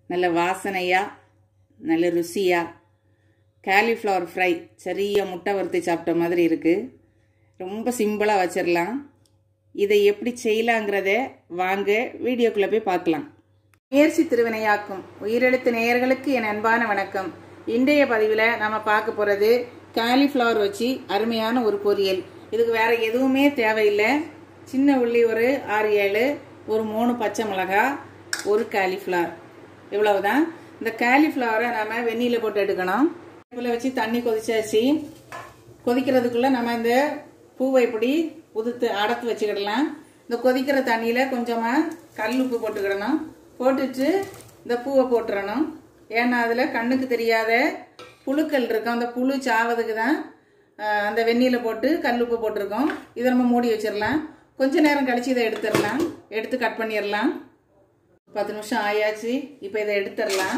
நல்ல வாசனையாக நல்ல ருசியாக காலிஃப்ளவர் ஃப்ரை சரியாக முட்டை வறுத்து சாப்பிட்ட மாதிரி இருக்குது ரொம்ப சிம்பிளாக வச்சிடலாம் இதை எப்படி செய்யலாங்கிறத வாங்க வீடியோக்குள்ளே போய் பார்க்கலாம் முயற்சி திருவினையாக்கும் உயிரெழுத்து நேயர்களுக்கு என் அன்பான வணக்கம் இன்றைய பதிவில் நம்ம பார்க்க போகிறது காலிஃப்ளவர் வச்சு அருமையான ஒரு பொரியல் இதுக்கு வேற எதுவுமே தேவையில்லை சின்ன உள்ளி ஒரு ஆறு ஏழு ஒரு மூணு பச்சை மிளகாய் ஒரு காலிஃப்ளவர் இவ்வளவுதான் இந்த காலிஃப்ளவரை நம்ம வெந்நீரில் போட்டு எடுக்கணும் அடுப்பில் வச்சு தண்ணி கொதிச்சாச்சு கொதிக்கிறதுக்குள்ள நம்ம இந்த பூவை இப்படி உதுத்து அடத்து வச்சுக்கிடலாம் இந்த கொதிக்கிற தண்ணியில் கொஞ்சமாக கல் உப்பு போட்டுக்கிடணும் போட்டுட்டு இந்த பூவை போட்டுறணும் ஏன்னா அதில் கண்ணுக்கு தெரியாத புழுக்கள் இருக்கும் அந்த புழு சாவதுக்கு தான் அந்த வெந்நீரில் போட்டு கல் உப்பு போட்டிருக்கோம் இதை நம்ம மூடி வச்சிடலாம் கொஞ்ச நேரம் கழிச்சு இதை எடுத்துடலாம் எடுத்து கட் பண்ணிடலாம் பத்து நிமிஷம் ஆயாச்சு இப்போ இதை எடுத்துடலாம்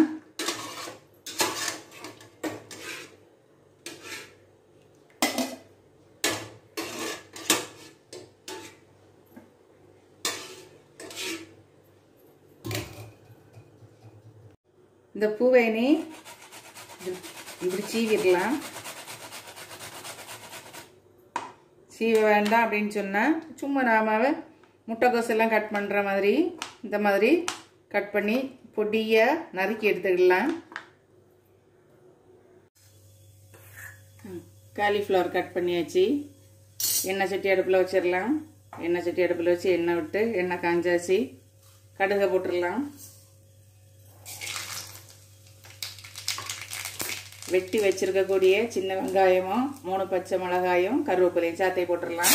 இந்த பூவை நீ இப்படி சீவிடலாம் சீவ வேண்டாம் அப்படின்னு சொன்னால் சும்மா நாம முட்டைக்கோஸ் எல்லாம் கட் பண்ணுற மாதிரி இந்த மாதிரி கட் பண்ணி பொடியாக நறுக்கி எடுத்துக்கலாம் காலிஃப்ளவர் கட் பண்ணியாச்சு எண்ணெய் சட்டி அடுப்பில் வச்சிடலாம் எண்ணெய் சட்டி அடுப்பில் வச்சு எண்ணெய் விட்டு எண்ணெய் காஞ்சாச்சு கடுகை போட்டுடலாம் வெட்டி வச்சிருக்கக்கூடிய சின்ன வெங்காயமும் மூணு பச்சை மிளகாயும் கருவேப்பிலையும் சாத்தை போட்டுடலாம்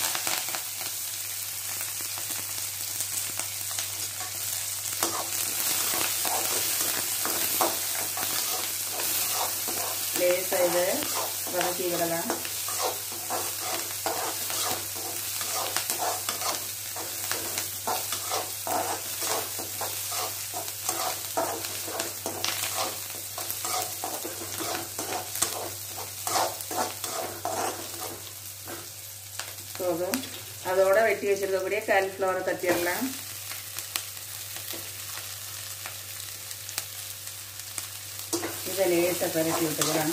லேசாக இதை வதக்கி விடலாம் போதும் அதோட வெட்டி வச்சிருக்கக்கூடிய காலிஃப்ளவரை தட்டிடலாம் இதை லேசாக பரட்டி விட்டுக்கலாம்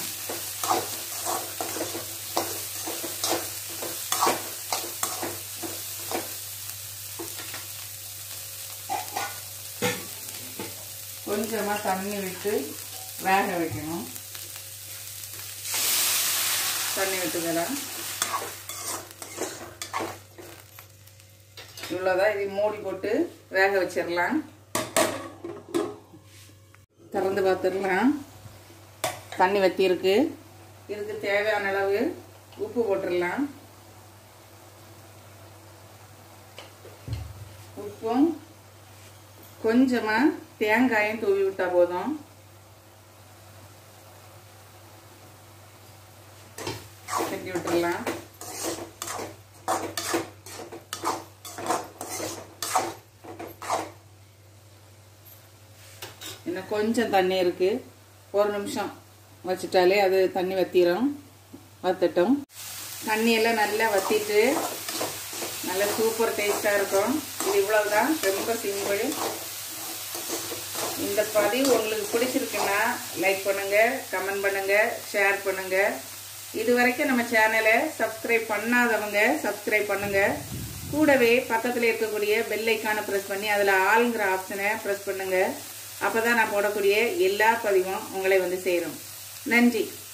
கொஞ்சமாக தண்ணி விட்டு வேக வைக்கணும் தண்ணி விட்டுக்கலாம் இவ்வளோதான் இது மூடி போட்டு வேக வச்சிடலாம் திறந்து பார்த்துடலாம் தண்ணி வத்திருக்கு இதுக்கு தேவையான அளவு உப்பு போட்டுடலாம் உப்பும் கொஞ்சமாக தேங்காயும் தூவி விட்டால் போதும் கட்டி விட்டுடலாம் இன்னும் கொஞ்சம் தண்ணி இருக்குது ஒரு நிமிஷம் வச்சுட்டாலே அது தண்ணி வத்திரும் வத்தட்டும் தண்ணியெல்லாம் நல்லா வத்திட்டு நல்ல சூப்பர் டேஸ்ட்டாக இருக்கும் இது இவ்வளவுதான் ரொம்ப சிம்பிள் இந்த பதிவு உங்களுக்கு பிடிச்சிருக்குன்னா லைக் பண்ணுங்கள் கமெண்ட் பண்ணுங்கள் ஷேர் பண்ணுங்கள் இது வரைக்கும் நம்ம சேனலை சப்ஸ்கிரைப் பண்ணாதவங்க சப்ஸ்கிரைப் பண்ணுங்கள் கூடவே பக்கத்தில் இருக்கக்கூடிய பெல் ஐக்கானை ப்ரெஸ் பண்ணி அதில் ஆளுங்கிற ஆப்ஷனை ப்ரெஸ் பண்ணுங்கள் அப்போ தான் நான் போடக்கூடிய எல்லா பதிவும் உங்களை வந்து சேரும் நன்றி